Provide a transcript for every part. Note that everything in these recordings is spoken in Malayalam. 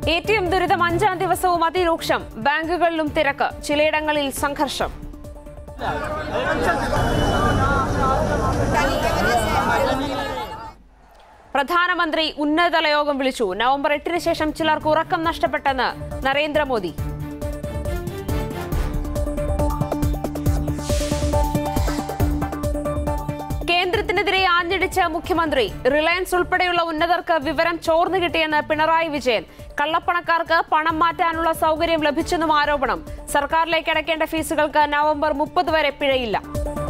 എ ടി എം ദുരിതം അഞ്ചാം ദിവസവും അതിരൂക്ഷം ബാങ്കുകളിലും തിരക്ക് ചിലയിടങ്ങളിൽ സംഘർഷം പ്രധാനമന്ത്രി ഉന്നതതല യോഗം വിളിച്ചു നവംബർ എട്ടിന് ശേഷം ചിലർക്ക് ഉറക്കം നഷ്ടപ്പെട്ടെന്ന് നരേന്ദ്രമോദി കേന്ദ്രത്തിനെതിരെ ആഞ്ഞടിച്ച മുഖ്യമന്ത്രി റിലയൻസ് ഉൾപ്പെടെയുള്ള ഉന്നതർക്ക് വിവരം ചോർന്നു കിട്ടിയെന്ന് പിണറായി വിജയൻ കള്ളപ്പണക്കാർക്ക് പണം മാറ്റാനുള്ള സൗകര്യം ലഭിച്ചെന്നും ആരോപണം സർക്കാരിലേക്ക് അടയ്ക്കേണ്ട ഫീസുകൾക്ക് നവംബർ മുപ്പത് വരെ പിഴയില്ല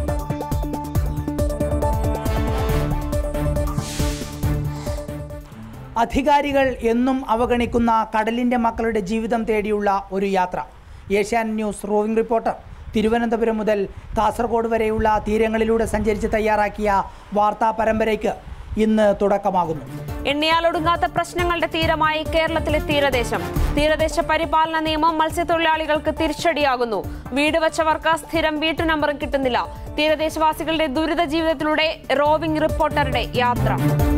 അധികാരികൾ എന്നും അവഗണിക്കുന്ന കടലിൻ്റെ മക്കളുടെ ജീവിതം തേടിയുള്ള ഒരു യാത്ര Asian news roving reporter Thiruvananthapuram മുതൽ കാസർഗോഡ് വരെയുള്ള തീരങ്ങളിലൂടെ സഞ്ചരിച്ച് തയ്യാറാക്കിയ വാർത്താ പരമ്പരയ്ക്ക് ഇന്ന് തുടക്കമാകുന്നു എണ്ണിയാലൊടുങ്ങാത്ത പ്രശ്നങ്ങളുടെ തീരമായി കേരളത്തിലെ തീരദേശം തീരദേശ പരിപാലന നിയമം മത്സ്യത്തൊഴിലാളികൾക്ക് തിരിച്ചടിയാകുന്നു വീട് വെച്ചവർക്ക് സ്ഥിരം വീട്ടു നമ്പറും കിട്ടുന്നില്ല തീരദേശവാസികളുടെ ദുരിത ജീവിതത്തിലൂടെ റോവിംഗ് റിപ്പോർട്ടറുടെ യാത്ര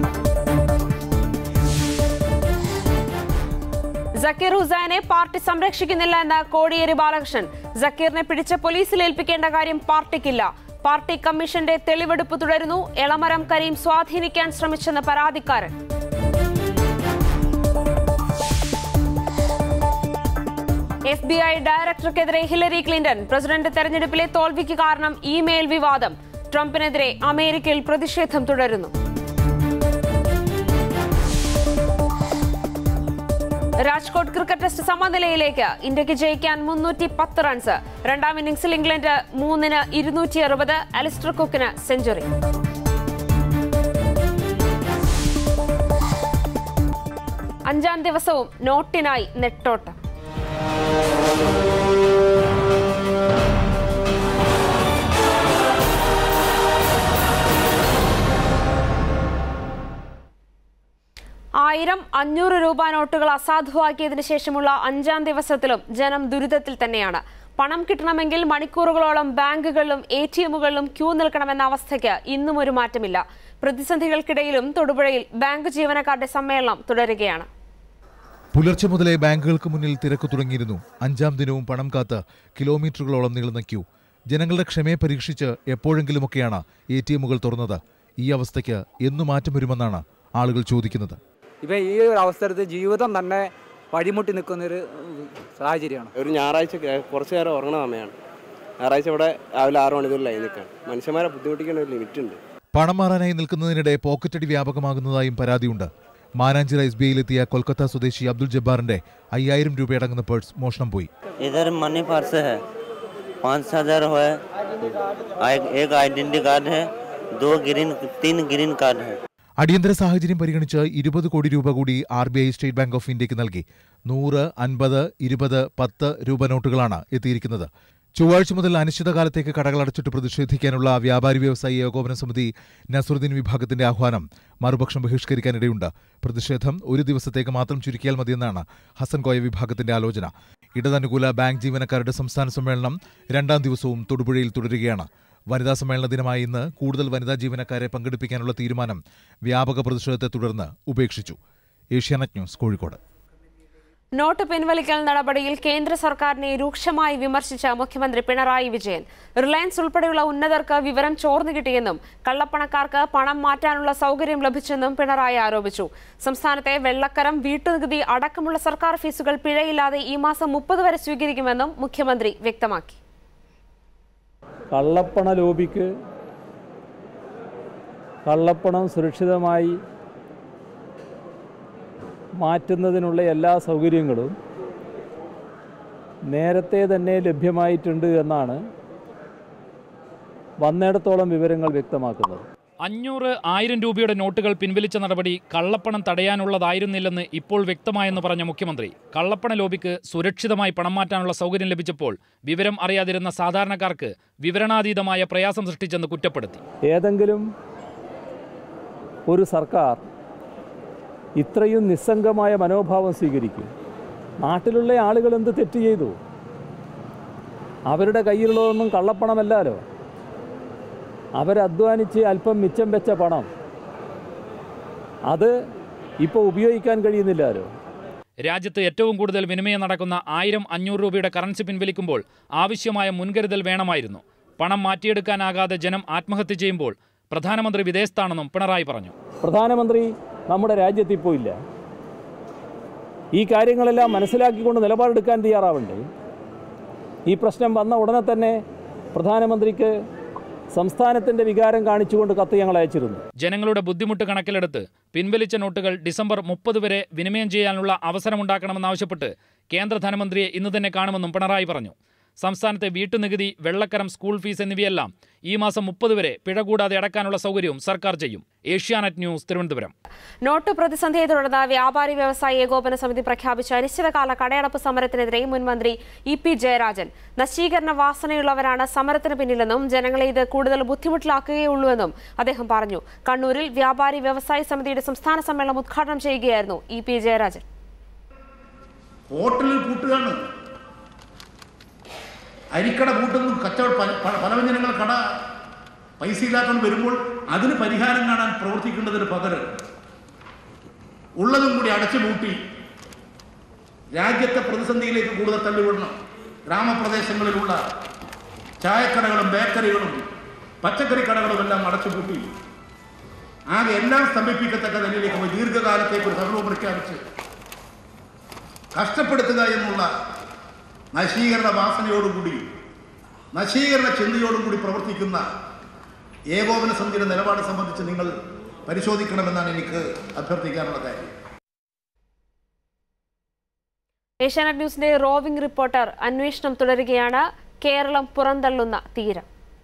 സക്കീർ ഹുസൈനെ പാർട്ടി സംരക്ഷിക്കുന്നില്ല എന്ന കോടിയേരി ബാലകൃഷ്ണൻ സക്കീറിനെ പിടിച്ച് പോലീസിൽ ഏൽപ്പിക്കേണ്ട കാര്യം പാർട്ടിക്കില്ല പാർട്ടി കമ്മീഷന്റെ തെളിവെടുപ്പ് തുടരുന്നു എളമരം കരീം സ്വാധീനിക്കാൻ ശ്രമിച്ചെന്ന് പരാതിക്കാരൻ എഫ് ബി ഐ ഡയറക്ടർക്കെതിരെ ഹിലരി ക്ലിന്റൺ പ്രസിഡന്റ് തെരഞ്ഞെടുപ്പിലെ തോൽവിക്ക് കാരണം ഇമെയിൽ വിവാദം ട്രംപിനെതിരെ അമേരിക്കയിൽ പ്രതിഷേധം തുടരുന്നു രാജ്കോട്ട് ക്രിക്കറ്റ് ടെസ്റ്റ് സമനിലയിലേക്ക് ഇന്ത്യക്ക് ജയിക്കാൻ മുന്നൂറ്റി പത്ത് റൺസ് രണ്ടാം ഇന്നിംഗ്സിൽ ഇംഗ്ലണ്ട് മൂന്നിന് ഇരുന്നൂറ്റി അറുപത് അലിസ്റ്റർ കുക്കിന് സെഞ്ചുറി അഞ്ചാം ദിവസവും നോട്ടിനായി നെട്ടോട്ടം ആയിരം അഞ്ഞൂറ് രൂപ നോട്ടുകൾ അസാധുവാക്കിയതിനു ശേഷമുള്ള അഞ്ചാം ദിവസത്തിലും ജനം ദുരിതത്തിൽ തന്നെയാണ് പണം കിട്ടണമെങ്കിൽ മണിക്കൂറുകളോളം ബാങ്കുകളിലും എ ടി എമ്മുകളിലും ക്യൂ നിൽക്കണമെന്ന അവസ്ഥയ്ക്ക് ഇന്നും ഒരു മാറ്റമില്ല പ്രതിസന്ധികൾക്കിടയിലും തൊടുപുഴയിൽ ബാങ്ക് ജീവനക്കാരുടെ സമ്മേളനം തുടരുകയാണ് പുലർച്ചെ മുതലേ ബാങ്കുകൾക്ക് മുന്നിൽ തിരക്ക് തുടങ്ങിയിരുന്നു അഞ്ചാം ദിനവും പണം കാത്ത് കിലോമീറ്ററുകളോളം നീളുന്ന ക്യൂ ജനങ്ങളുടെ ക്ഷമയെ പരീക്ഷിച്ച് എപ്പോഴെങ്കിലുമൊക്കെയാണ് എ ടി എമ്മുകൾ തുറന്നത് ഈ അവസ്ഥയ്ക്ക് എന്നു മാറ്റം വരുമെന്നാണ് ആളുകൾ ചോദിക്കുന്നത് ഇപ്പം ഈ ഒരു അവസരത്തിൽ ജീവിതം തന്നെ വഴിമുട്ടി നിൽക്കുന്നൊരു സാഹചര്യമാണ് ഒരു ഞായറാഴ്ച കേ- കുറച്ച് നേരം ഉറങ്ങണ സമയമാണ് ഞായറാഴ്ച ഇവിടെ രാവിലെ ആറ് മണി തൊട്ട് ലൈൻ നിൽക്കാൻ മനുഷ്യന്മാരെ ബുദ്ധിമുട്ടിക്കേണ്ട ഒരു ലിമിറ്റ് ഉണ്ട് പണം മാറാനായി നിൽക്കുന്നതിനിടെ പോക്കറ്റടി വ്യാപകമാകുന്നതായും പരാതിയുണ്ട് മാനാഞ്ചിറ എസ് ബി ഐയിലെത്തിയ കൊൽക്കത്ത സ്വദേശി അബ്ദുൾ ജബ്ബാറിന്റെ അയ്യായിരം രൂപയടങ്ങുന്ന പേഴ്സ് മോഷണം പോയി इधर मनी पर्स है पाँच हजार है एक एक आइडेंटिटी कार्ड है दो ग्रीन तीन ग्रीन कार्ड है അടിയന്തര സാഹചര്യം പരിഗണിച്ച് ഇരുപത് കോടി രൂപ കൂടി R B I State Bank of ഇന്ത്യക്ക് നൽകി നൂറ് അൻപത് ഇരുപത് പത്ത് രൂപ നോട്ടുകളാണ് എത്തിയിരിക്കുന്നത് ചൊവ്വാഴ്ച മുതൽ അനിശ്ചിതകാലത്തേക്ക് കടകൾ അടച്ചിട്ട് പ്രതിഷേധിക്കാനുള്ള വ്യാപാരി വ്യവസായി ഏകോപന സമിതി നസറുദ്ദീൻ വിഭാഗത്തിന്റെ ആഹ്വാനം മറുപക്ഷം ബഹിഷ്കരിക്കാനിടയുണ്ട് പ്രതിഷേധം ഒരു ദിവസത്തേക്ക് മാത്രം ചുരുക്കിയാൽ മതിയെന്നാണ് ഹസൻ കോയ വിഭാഗത്തിന്റെ ആലോചന ഇടതനുകൂല ബാങ്ക് ജീവനക്കാരുടെ സംസ്ഥാന സമ്മേളനം രണ്ടാം ദിവസവും തൊടുപുഴയിൽ തുടരുകയാണ് വനിതാ സമ്മേളന ദിനമായ ഇന്ന് കൂടുതൽ വനിതാ ജീവനക്കാരെ പങ്കെടുപ്പിക്കാനുള്ള തീരുമാനം വ്യാപക പ്രതിഷേധത്തെ തുടർന്ന് ഉപേക്ഷിച്ചു ഏഷ്യാനെറ്റ് ന്യൂസ് കോഴിക്കോട് നോട്ട് പിൻവലിക്കൽ നടപടിയിൽ കേന്ദ്ര സർക്കാരിനെ രൂക്ഷമായി വിമർശിച്ച മുഖ്യമന്ത്രി പിണറായി വിജയൻ റിലയൻസ് ഉൾപ്പെടെയുള്ള ഉന്നതർക്ക് വിവരം ചോർന്നു കിട്ടിയെന്നും കള്ളപ്പണക്കാർക്ക് പണം മാറ്റാനുള്ള സൗകര്യം ലഭിച്ചെന്നും പിണറായി ആരോപിച്ചു സംസ്ഥാനത്തെ വെള്ളക്കരം വീട്ടുനികുതി അടക്കമുള്ള സർക്കാർ ഫീസുകൾ പിഴയില്ലാതെ ഈ മാസം മുപ്പത് വരെ സ്വീകരിക്കുമെന്നും മുഖ്യമന്ത്രി വ്യക്തമാക്കി കള്ളപ്പണ ലോബിക്ക് കള്ളപ്പണം സുരക്ഷിതമായി മാറ്റുന്നതിനുള്ള എല്ലാ സൗകര്യങ്ങളും നേരത്തെ തന്നെ ലഭ്യമായിട്ടുണ്ട് എന്നാണ് വന്നിടത്തോളം വിവരങ്ങൾ വ്യക്തമാക്കുന്നത് അഞ്ഞൂറ് ആയിരം രൂപയുടെ നോട്ടുകൾ പിൻവലിച്ച നടപടി കള്ളപ്പണം തടയാനുള്ളതായിരുന്നില്ലെന്ന് ഇപ്പോൾ വ്യക്തമായെന്ന് പറഞ്ഞ മുഖ്യമന്ത്രി കള്ളപ്പണ ലോബിക്ക് സുരക്ഷിതമായി പണം മാറ്റാനുള്ള സൗകര്യം ലഭിച്ചപ്പോൾ വിവരം അറിയാതിരുന്ന സാധാരണക്കാർക്ക് വിവരണാതീതമായ പ്രയാസം സൃഷ്ടിച്ചെന്ന് കുറ്റപ്പെടുത്തി ഏതെങ്കിലും ഒരു സർക്കാർ ഇത്രയും നിസ്സംഗമായ മനോഭാവം സ്വീകരിക്കും നാട്ടിലുള്ള ആളുകൾ എന്ത് തെറ്റ് ചെയ്തു അവരുടെ കയ്യിലുള്ളതൊന്നും കള്ളപ്പണമല്ലല്ലോ അവരധ്വാനിച്ച് അല്പം മിച്ചം വെച്ച പണം അത് ഇപ്പോൾ ഉപയോഗിക്കാൻ കഴിയുന്നില്ലല്ലോ രാജ്യത്ത് ഏറ്റവും കൂടുതൽ വിനിമയം നടക്കുന്ന ആയിരം അഞ്ഞൂറ് രൂപയുടെ കറൻസി പിൻവലിക്കുമ്പോൾ ആവശ്യമായ മുൻകരുതൽ വേണമായിരുന്നു പണം മാറ്റിയെടുക്കാനാകാതെ ജനം ആത്മഹത്യ ചെയ്യുമ്പോൾ പ്രധാനമന്ത്രി വിദേശത്താണെന്നും പിണറായി പറഞ്ഞു പ്രധാനമന്ത്രി നമ്മുടെ രാജ്യത്ത് ഇപ്പോൾ ഇല്ല ഈ കാര്യങ്ങളെല്ലാം മനസ്സിലാക്കിക്കൊണ്ട് നിലപാടെടുക്കാൻ തയ്യാറാവണ്ടേ ഈ പ്രശ്നം വന്ന ഉടനെ തന്നെ പ്രധാനമന്ത്രിക്ക് സംസ്ഥാനത്തിൻ്റെ വികാരം കാണിച്ചുകൊണ്ട് കത്ത് ഞങ്ങൾ അയച്ചിരുന്നു ജനങ്ങളുടെ ബുദ്ധിമുട്ട് കണക്കിലെടുത്ത് പിൻവലിച്ച നോട്ടുകൾ ഡിസംബർ മുപ്പത് വരെ വിനിമയം ചെയ്യാനുള്ള അവസരമുണ്ടാക്കണമെന്നാവശ്യപ്പെട്ട് കേന്ദ്ര ധനമന്ത്രിയെ ഇന്ന് തന്നെ കാണുമെന്നും പിണറായി പറഞ്ഞു സംസ്ഥാനത്തെ വീട്ടുനികുതി വെള്ളക്കരം സ്കൂൾ ഫീസ് എന്നിവയെല്ലാം ഈ മാസം മുപ്പത് വരെ പിഴ കൂടാതെ അടക്കാനുള്ള സൗകര്യവും സർക്കാർ ചെയ്യും ഏഷ്യാനെറ്റ് ന്യൂസ് തിരുവനന്തപുരം നോട്ട് പ്രതിസന്ധിയെ തുടർന്ന് വ്യാപാരി വ്യവസായി ഏകോപന സമിതി പ്രഖ്യാപിച്ച അനിശ്ചിതകാല കടയടപ്പ് സമരത്തിനെതിരെ മുൻ മന്ത്രി ഇ പി ജയരാജൻ നശീകരണ വാസനയുള്ളവരാണ് സമരത്തിന് പിന്നിലെന്നും ജനങ്ങളെ ഇത് കൂടുതൽ ബുദ്ധിമുട്ടിലാക്കുകയുള്ളൂവെന്നും അദ്ദേഹം പറഞ്ഞു കണ്ണൂരിൽ വ്യാപാരി വ്യവസായി സമിതിയുടെ സംസ്ഥാന സമ്മേളനം ഉദ്ഘാടനം ചെയ്യുകയായിരുന്നു ഇ പി ജയരാജൻ ഹോട്ടലിൽ പൂട്ടുകയാണ് അരിക്കട പൂട്ടുന്നു കച്ചവട പല പല- പലവ്യഞ്ജനങ്ങൾ കട പൈസ ഇല്ലാത്തവൻ വരുമ്പോൾ അതിന് പരിഹാരം കാണാൻ പ്രവർത്തിക്കേണ്ടതിന് പകരം ഉള്ളതും കൂടി അടച്ചു പൂട്ടി രാജ്യത്തെ പ്രതിസന്ധിയിലേക്ക് കൂടുതൽ തള്ളിവിടണം ഗ്രാമപ്രദേശങ്ങളിലുള്ള ചായക്കടകളും ബേക്കറികളും പച്ചക്കറി കടകളും എല്ലാം അടച്ചുപൂട്ടി ആകെ എല്ലാം സ്തംഭിപ്പിക്കത്തക്ക നിലയിലേക്ക് പോയി ദീർഘകാലത്തേക്ക് ഒരു സർവ്വം പ്രഖ്യാപിച്ച് കഷ്ടപ്പെടുത്തുക എന്നുള്ള നശീകരണ വാസനയോടുകൂടി നശീകരണ ചിന്തയോടും കൂടി പ്രവർത്തിക്കുന്ന ഏകോപന സമിതിയുടെ നിലപാട് സംബന്ധിച്ച് നിങ്ങൾ പരിശോധിക്കണമെന്നാണ് എനിക്ക് അഭ്യർത്ഥിക്കാനുള്ള കാര്യം ഏഷ്യാനെറ്റ് ന്യൂസിന്റെ റോവിംഗ് റിപ്പോർട്ടർ അന്വേഷണം തുടരുകയാണ് കേരളം പുറന്തള്ളുന്ന തീരം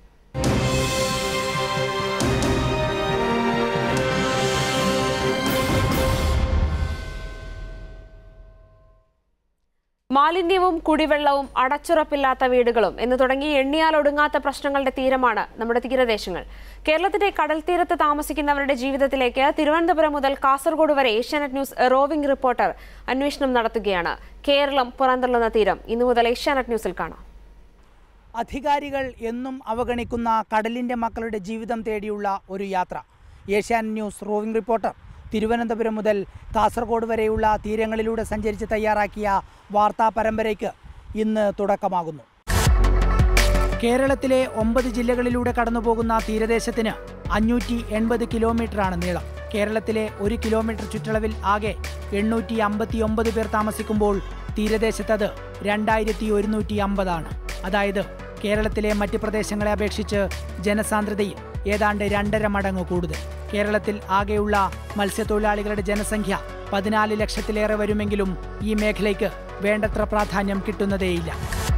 മാലിന്യവും കുടിവെള്ളവും അടച്ചുറപ്പില്ലാത്ത വീടുകളും എന്ന് തുടങ്ങി എണ്ണിയാൽ ഒടുങ്ങാത്ത പ്രശ്നങ്ങളുടെ തീരമാണ് നമ്മുടെ തീരദേശങ്ങൾ കേരളത്തിന്റെ കടൽ തീരത്ത് താമസിക്കുന്നവരുടെ ജീവിതത്തിലേക്ക് തിരുവനന്തപുരം മുതൽ കാസർഗോഡ് വരെ ഏഷ്യാനെറ്റ് ന്യൂസ് റോവിംഗ് റിപ്പോർട്ടർ അന്വേഷണം നടത്തുകയാണ് കേരളം പുറന്തള്ളുന്ന തീരം ഇന്നു മുതൽ ഏഷ്യാനെറ്റ് ന്യൂസിൽ കാണാം അധികാരികൾ എന്നും അവഗണിക്കുന്ന കടലിൻ്റെ മക്കളുടെ ജീവിതം തേടിയുള്ള ഒരു യാത്ര Asian news roving reporter Thiruvananthapuram മുതൽ കാസർഗോഡ് വരെയുള്ള തീരങ്ങളിലൂടെ സഞ്ചരിച്ച് തയ്യാറാക്കിയ വാർത്താ പരമ്പരയ്ക്ക് ഇന്ന് തുടക്കമാകുന്നു കേരളത്തിലെ ഒമ്പത് ജില്ലകളിലൂടെ കടന്നുപോകുന്ന തീരദേശത്തിന് അഞ്ഞൂറ്റി എൺപത് കിലോമീറ്ററാണ് നീളം കേരളത്തിലെ ഒരു കിലോമീറ്റർ ചുറ്റളവിൽ ആകെ എണ്ണൂറ്റി അമ്പത്തി ഒമ്പത് പേർ താമസിക്കുമ്പോൾ തീരദേശത്തത് രണ്ടായിരത്തി ഒരുന്നൂറ്റി അമ്പതാണ് അതായത് കേരളത്തിലെ മറ്റ് പ്രദേശങ്ങളെ അപേക്ഷിച്ച് ജനസാന്ദ്രതയിൽ ഏതാണ്ട് രണ്ടര മടങ്ങ് കൂടുതൽ കേരളത്തിൽ ആകെയുള്ള മത്സ്യത്തൊഴിലാളികളുടെ ജനസംഖ്യ പതിനാല് ലക്ഷത്തിലേറെ വരുമെങ്കിലും ഈ മേഖലയ്ക്ക് വേണ്ടത്ര പ്രാധാന്യം കിട്ടുന്നതേയില്ല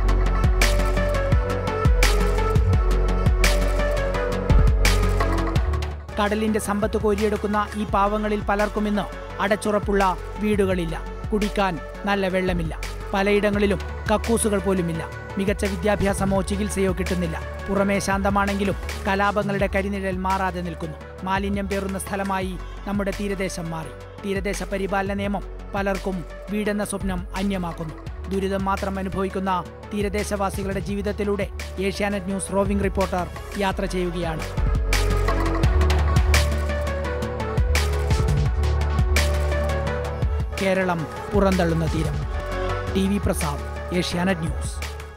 കടലിന്റെ സമ്പത്ത് കോരിയെടുക്കുന്ന ഈ പാവങ്ങളിൽ പലർക്കും ഇന്ന് അടച്ചുറപ്പുള്ള വീടുകളില്ല കുടിക്കാൻ നല്ല വെള്ളമില്ല പലയിടങ്ങളിലും കക്കൂസുകൾ പോലുമില്ല മികച്ച വിദ്യാഭ്യാസമോ ചികിത്സയോ കിട്ടുന്നില്ല പുറമേ ശാന്തമാണെങ്കിലും കലാപങ്ങളുടെ കരിനിഴൽ മാറാതെ നിൽക്കുന്നു മാലിന്യം പേറുന്ന സ്ഥലമായി നമ്മുടെ തീരദേശം മാറി തീരദേശ പരിപാലന നിയമം പലർക്കും വീടെന്ന സ്വപ്നം അന്യമാക്കുന്നു ദുരിതം മാത്രം അനുഭവിക്കുന്ന തീരദേശവാസികളുടെ ജീവിതത്തിലൂടെ ഏഷ്യാനെറ്റ് ന്യൂസ് റോവിംഗ് റിപ്പോർട്ടർ യാത്ര ചെയ്യുകയാണ് കേരളം പുറന്തള്ളുന്ന തീരം T V Prasad Asianet news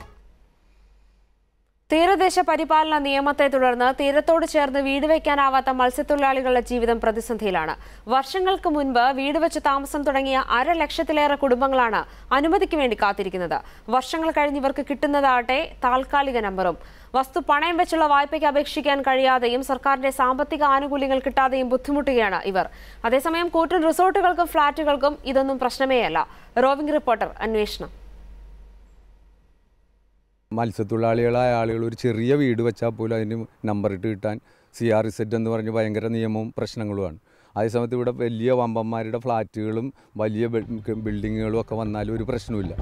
തീരദേശ പരിപാലന നിയമത്തെ തുടർന്ന് തീരത്തോട് ചേർന്ന് വീട് വയ്ക്കാനാവാത്ത മത്സ്യത്തൊഴിലാളികളുടെ ജീവിതം പ്രതിസന്ധിയിലാണ് വർഷങ്ങൾക്ക് മുൻപ് വീട് വെച്ച് താമസം തുടങ്ങിയ അര ലക്ഷത്തിലേറെ കുടുംബങ്ങളാണ് അനുമതിക്ക് വേണ്ടി കാത്തിരിക്കുന്നത് വർഷങ്ങൾ കഴിഞ്ഞ് ഇവർക്ക് കിട്ടുന്നതാകട്ടെ താൽക്കാലിക നമ്പറും വസ്തു പണയം വെച്ചുള്ള വായ്പയ്ക്ക് അപേക്ഷിക്കാൻ കഴിയാതെയും സർക്കാരിന്റെ സാമ്പത്തിക ആനുകൂല്യങ്ങൾ കിട്ടാതെയും ബുദ്ധിമുട്ടുകയാണ് ഇവർ അതേസമയം കൂറ്റൻ റിസോർട്ടുകൾക്കും ഫ്ളാറ്റുകൾക്കും ഇതൊന്നും പ്രശ്നമേയല്ല റോവിംഗ് റിപ്പോർട്ടർ അന്വേഷണം മത്സ്യത്തൊഴിലാളികളായ ആളുകൾ ഒരു ചെറിയ വീട് വെച്ചാൽ പോലും അതിന് നമ്പർ ഇട്ട് കിട്ടാൻ സി ആർ ഇസെറ്റ് എന്ന് പറഞ്ഞ് ഭയങ്കര നിയമവും പ്രശ്നങ്ങളുമാണ് അതേസമയത്ത് ഇവിടെ വലിയ വമ്പന്മാരുടെ ഫ്ലാറ്റുകളും വലിയ ബിൽ- ബിൽഡിങ്ങുകളും ഒക്കെ വന്നാലും ഒരു പ്രശ്നവുമില്ല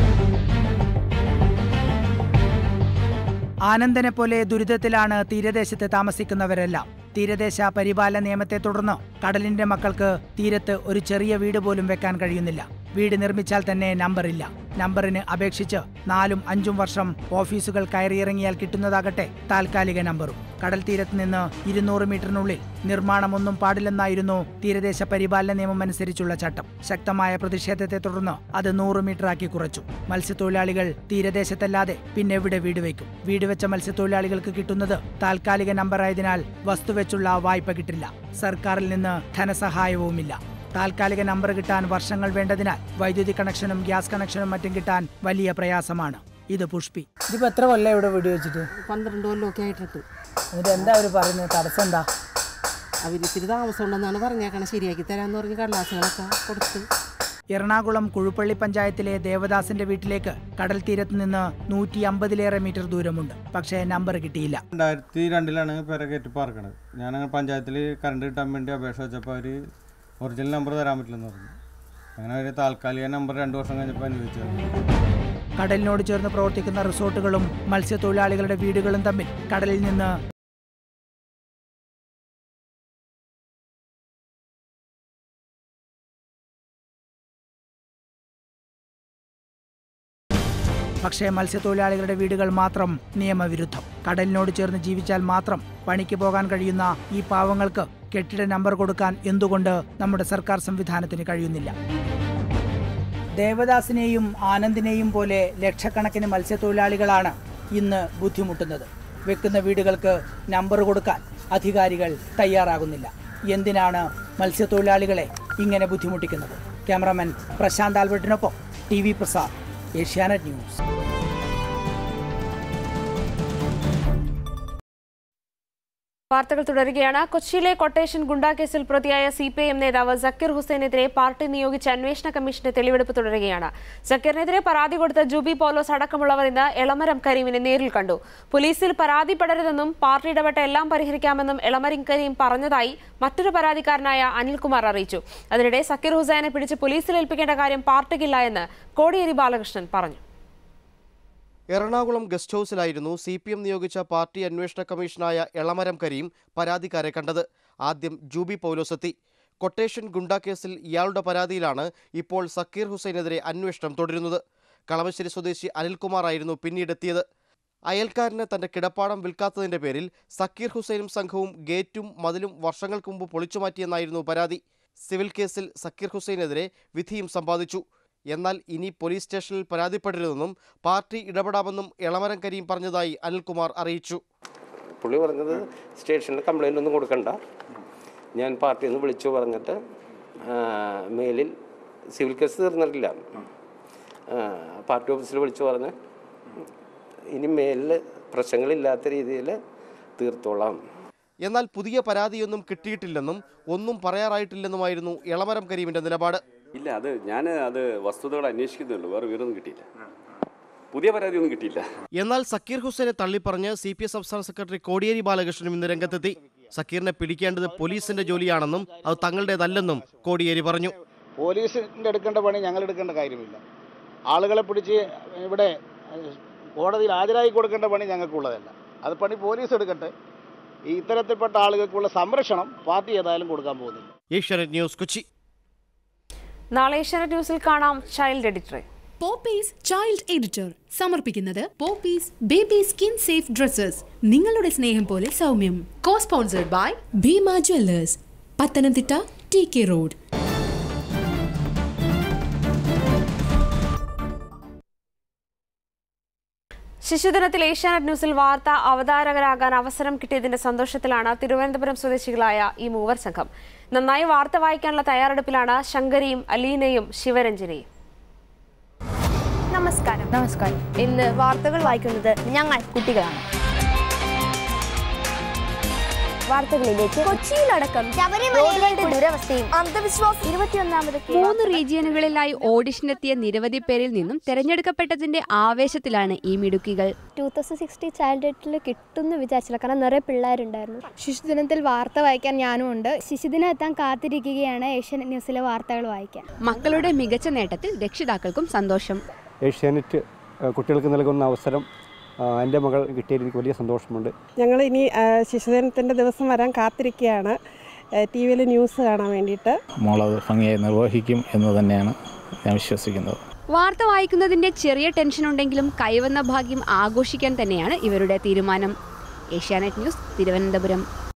ആനന്ദനെ പോലെ ദുരിതത്തിലാണ് തീരദേശത്ത് താമസിക്കുന്നവരെല്ലാം തീരദേശ പരിപാലന നിയമത്തെ തുടർന്ന് കടലിന്റെ മക്കൾക്ക് തീരത്ത് ഒരു ചെറിയ വീട് പോലും വെക്കാൻ കഴിയുന്നില്ല വീട് നിർമ്മിച്ചാൽ തന്നെ നമ്പറില്ല നമ്പറിന് അപേക്ഷിച്ച് നാലും അഞ്ചും വർഷം ഓഫീസുകൾ കയറിയിറങ്ങിയാൽ കിട്ടുന്നതാകട്ടെ താൽക്കാലിക നമ്പറും കടൽ തീരത്ത് നിന്ന് ഇരുന്നൂറ് മീറ്ററിനുള്ളിൽ നിർമ്മാണമൊന്നും പാടില്ലെന്നായിരുന്നു തീരദേശ പരിപാലന നിയമം അനുസരിച്ചുള്ള ചട്ടം ശക്തമായ പ്രതിഷേധത്തെ തുടർന്ന് അത് നൂറ് മീറ്ററാക്കി കുറച്ചു മത്സ്യത്തൊഴിലാളികൾ തീരദേശത്തല്ലാതെ പിന്നെ എവിടെ വീട് വയ്ക്കും വീട് വെച്ച മത്സ്യത്തൊഴിലാളികൾക്ക് കിട്ടുന്നത് താൽക്കാലിക നമ്പറായതിനാൽ വസ്തു വെച്ചുള്ള വായ്പ കിട്ടില്ല സർക്കാരിൽ നിന്ന് ധനസഹായവുമില്ല താൽക്കാലിക നമ്പർ കിട്ടാൻ വർഷങ്ങൾ വേണ്ടതിനാൽ വൈദ്യുതി കണക്ഷനും ഗ്യാസ് കണക്ഷനും മറ്റും കിട്ടാൻ വലിയ പ്രയാസമാണ് ഇത് പുഷ്പി ഇതിപ്പോ എത്ര കൊല്ലം ഇവിടെ വീട് വെച്ചിട്ട് പന്ത്രണ്ട് കൊല്ലമൊക്കെ ആയിട്ടുണ്ട് എന്നിട്ട് എന്താ അവർ പറയുന്നത് തടസ്സം എന്താ അവർ ഇത്തിരി താമസം ഉണ്ടെന്നാണ് പറഞ്ഞേക്കണം ശരിയാക്കി തരാമെന്ന് പറഞ്ഞ് കടലാസുകളൊക്കെ കൊടുത്ത് എറണാകുളം കുഴുപ്പള്ളി പഞ്ചായത്തിലെ ദേവദാസിന്റെ വീട്ടിലേക്ക് കടൽ തീരത്ത് നിന്ന് നൂറ്റി അമ്പതിലേറെ മീറ്റർ ദൂരമുണ്ട് പക്ഷേ നമ്പർ കിട്ടിയില്ല രണ്ടായിരത്തി രണ്ടിലാണ് പെര കയറ്റി പാർക്കണത് ഞാൻ പഞ്ചായത്തിൽ കറണ്ട് കിട്ടാൻ വേണ്ടി അപേക്ഷ വെച്ചപ്പോൾ അവർ ഒറിജിനൽ നമ്പർ തരാൻ പറ്റില്ലെന്ന് പറഞ്ഞു അങ്ങനെ അവർ താൽക്കാലിക നമ്പർ രണ്ട് വർഷം കഴിഞ്ഞപ്പോൾ അനുവദിച്ചു കടലിനോട് ചേർന്ന് പ്രവർത്തിക്കുന്ന റിസോർട്ടുകളും മത്സ്യത്തൊഴിലാളികളുടെ വീടുകളും തമ്മിൽ കടലിൽ നിന്ന് പക്ഷേ മത്സ്യത്തൊഴിലാളികളുടെ വീടുകൾ മാത്രം നിയമവിരുദ്ധം കടലിനോട് ചേർന്ന് ജീവിച്ചാൽ മാത്രം പണിക്ക് പോകാൻ കഴിയുന്ന ഈ പാവങ്ങൾക്ക് കെട്ടിട നമ്പർ കൊടുക്കാൻ എന്തുകൊണ്ട് നമ്മുടെ സർക്കാർ സംവിധാനത്തിന് കഴിയുന്നില്ല ദേവദാസിനെയും ആനന്ദിനെയും പോലെ ലക്ഷക്കണക്കിന് മത്സ്യത്തൊഴിലാളികളാണ് ഇന്ന് ബുദ്ധിമുട്ടുന്നത് വെക്കുന്ന വീടുകൾക്ക് നമ്പർ കൊടുക്കാൻ അധികാരികൾ തയ്യാറാകുന്നില്ല എന്തിനാണ് മത്സ്യത്തൊഴിലാളികളെ ഇങ്ങനെ ബുദ്ധിമുട്ടിക്കുന്നത് ക്യാമറാമാൻ പ്രശാന്ത് ആൽബർട്ടിനൊപ്പം T V Prasad Asianet news വാർത്തകൾ തുടരുകയാണ് കൊച്ചിയിലെ കൊട്ടേഷൻ ഗുണ്ടാ കേസിൽ പ്രതിയായ സി പി ഐ എം നേതാവ് സക്കീർ ഹുസൈനെതിരെ പാർട്ടി നിയോഗിച്ച അന്വേഷണ കമ്മീഷന്റെ തെളിവെടുപ്പ് തുടരുകയാണ് സക്കീറിനെതിരെ പരാതി കൊടുത്ത ജൂബി പോലോസ് അടക്കമുള്ളവർ ഇന്ന് എളമരം കരീമിനെ നേരിൽ കണ്ടു പോലീസിൽ പരാതിപ്പെടരുതെന്നും പാർട്ടി ഇടപെട്ട എല്ലാം പരിഹരിക്കാമെന്നും എളമരം കരീം പറഞ്ഞതായി മറ്റൊരു പരാതിക്കാരനായ അനിൽകുമാർ അറിയിച്ചു അതിനിടെ സക്കീർ ഹുസൈനെ പിടിച്ച് പോലീസിൽ ഏൽപ്പിക്കേണ്ട കാര്യം പാർട്ടിക്കില്ല എന്ന് കോടിയേരി ബാലകൃഷ്ണൻ പറഞ്ഞു എറണാകുളം ഗസ്റ്റ് ഹൌസിലായിരുന്നു സി പി എം നിയോഗിച്ച പാർട്ടി അന്വേഷണ കമ്മീഷനായ എളമരം കരീം പരാതിക്കാരെ കണ്ടത് ആദ്യം ജൂബി പൗലോസെത്തി കൊട്ടേഷൻ ഗുണ്ടാ കേസിൽ ഇയാളുടെ പരാതിയിലാണ് ഇപ്പോൾ സക്കീർ ഹുസൈനെതിരെ അന്വേഷണം തുടരുന്നത് കളമശ്ശേരി സ്വദേശി അനിൽകുമാറായിരുന്നു പിന്നീടെത്തിയത് അയൽക്കാരന് തന്റെ കിടപ്പാടം വിൽക്കാത്തതിന്റെ പേരിൽ സക്കീർ ഹുസൈനും സംഘവും ഗേറ്റും മതിലും വർഷങ്ങൾക്ക് മുമ്പ് പൊളിച്ചുമാറ്റിയെന്നായിരുന്നു പരാതി സിവിൽ കേസിൽ സക്കീർ ഹുസൈനെതിരെ വിധിയും സമ്പാദിച്ചു എന്നാൽ ഇനി പോലീസ് സ്റ്റേഷനിൽ പരാതിപ്പെടരുതെന്നും പാർട്ടി ഇടപെടാമെന്നും എളമരം കരീം പറഞ്ഞതായി അനിൽകുമാർ അറിയിച്ചു പുള്ളി പറഞ്ഞത് സ്റ്റേഷനിൽ കംപ്ലൈൻ്റ് ഒന്നും കൊടുക്കണ്ട ഞാൻ പാർട്ടിയിൽ നിന്ന് വിളിച്ചു പറഞ്ഞിട്ട് ആ, മേലിൽ സിവിൽ കേസ് തീർന്നിട്ടില്ല ആ, പാർട്ടി ഓഫീസിൽ വിളിച്ചു പറഞ്ഞ് ഇനി മേലിൽ പ്രശ്നങ്ങളില്ലാത്ത രീതിയിൽ തീർത്തോളാം എന്നാൽ പുതിയ പരാതിയൊന്നും കിട്ടിയിട്ടില്ലെന്നും ഒന്നും പറയാറായിട്ടില്ലെന്നുമായിരുന്നു എളമരം കരീമിന്റെ നിലപാട് ഇല്ല അത് ഞാൻ അത് വസ്തുതകൾ അന്വേഷിക്കുന്നുള്ളൂ വേറെ വിവരമൊന്നും കിട്ടിയില്ല പുതിയ പരാതിയൊന്നും കിട്ടിയില്ല എന്നാൽ സക്കീർ ഹുസൈനെ തള്ളിപ്പറഞ്ഞ് സി പി എസ് സംസ്ഥാന സെക്രട്ടറി കോടിയേരി ബാലകൃഷ്ണനും ഇന്ന് രംഗത്തെത്തി സക്കീറിനെ പിടിക്കേണ്ടത് പോലീസിന്റെ ജോലിയാണെന്നും അത് തങ്ങളുടേതല്ലെന്നും കോടിയേരി പറഞ്ഞു പോലീസിൻ്റെ എടുക്കേണ്ട പണി ഞങ്ങൾ എടുക്കേണ്ട കാര്യമില്ല ആളുകളെ പിടിച്ച് ഇവിടെ ഏഹ്, കോടതിയിൽ ഹാജരാക്കി കൊടുക്കേണ്ട പണി ഞങ്ങൾക്കുള്ളതല്ല അത് പണി പോലീസ് എടുക്കട്ടെ ഈ ഇത്തരത്തിൽപ്പെട്ട ആളുകൾക്കുള്ള സംരക്ഷണം പാർട്ടി ഏതായാലും കൊടുക്കാൻ പോകുന്നില്ല ഏഷ്യാനെറ്റ് ന്യൂസ് കൊച്ചി നാളെ ഏഷ്യാനെറ്റ് ന്യൂസിൽ കാണാം ചൈൽഡ് എഡിറ്ററെ പോപ്പീസ് ചൈൽഡ് എഡിറ്റർ സമർപ്പിക്കുന്നത് Poppees baby skin safe dresses നിങ്ങളുടെ സ്നേഹം പോലെ സൗമ്യം co sponsored by Bhima jewellers Pathanamthitta T K road ശിശുദിനത്തിൽ ഏഷ്യാനെറ്റ് ന്യൂസിൽ വാർത്താ അവതാരകരാകാൻ അവസരം കിട്ടിയതിന്റെ സന്തോഷത്തിലാണ് തിരുവനന്തപുരം സ്വദേശികളായ ഈ മൂവർ സംഘം നന്നായി വാർത്ത വായിക്കാനുള്ള തയ്യാറെടുപ്പിലാണ് ശങ്കരിയും അലീനയും ശിവരഞ്ജനയും നമസ്കാരം നമസ്കാരം ഇന്ന് വാർത്തകൾ വായിക്കുന്നത് ഞങ്ങൾ കുട്ടികളാണ് വാർത്തകളിലേക്ക് കൊച്ചിയിലടക്കം റോഡുകളുടെ ദുരവസ്ഥയും അന്ധവിശ്വാസം ഇരുപത്തിയൊന്നാമത് മൂന്ന് റീജിയനുകളിലായി ഓഡിഷനെത്തിയ നിരവധി പേരിൽ നിന്നും തെരഞ്ഞെടുക്കപ്പെട്ടതിന്റെ ആവേശത്തിലാണ് ഈ മിടുക്കികൾ ടൂ തൗസൻഡ് സിക്സ്റ്റി ചൈൽഡ് ഡേറ്റിൽ കിട്ടുമെന്ന് വിചാരിച്ചില്ല കാരണം നിറയെ പിള്ളേരുണ്ടായിരുന്നു ശിശുദിനത്തിൽ വാർത്ത വായിക്കാൻ ഞാനും ഉണ്ട് ശിശുദിനം എത്താൻ കാത്തിരിക്കുകയാണ് ഏഷ്യൻ ന്യൂസിലെ വാർത്തകൾ വായിക്കാൻ മക്കളുടെ മികച്ച നേട്ടത്തിൽ രക്ഷിതാക്കൾക്കും സന്തോഷം ഏഷ്യാനെറ്റ് ആ, കുട്ടികൾക്ക് നൽകുന്ന അവസരം ആ, എൻ്റെ മകൾ കിട്ടിയതിൽ എനിക്ക് വലിയ സന്തോഷമുണ്ട് ഞങ്ങൾ ഇനി ആ, ശിശുദിനത്തിൻ്റെ ദിവസം വരാൻ കാത്തിരിക്കുകയാണ് ടി വിയിൽ ന്യൂസ് കാണാൻ വേണ്ടിയിട്ട് മോളത് ഭംഗിയായി നിർവഹിക്കും എന്ന് തന്നെയാണ് ഞാൻ വിശ്വസിക്കുന്നത് വാർത്ത വായിക്കുന്നതിന്റെ ചെറിയ ടെൻഷൻ ഉണ്ടെങ്കിലും കൈവന്ന ഭാഗ്യം ആഘോഷിക്കാൻ തന്നെയാണ് ഇവരുടെ തീരുമാനം ഏഷ്യാനെറ്റ് ന്യൂസ് തിരുവനന്തപുരം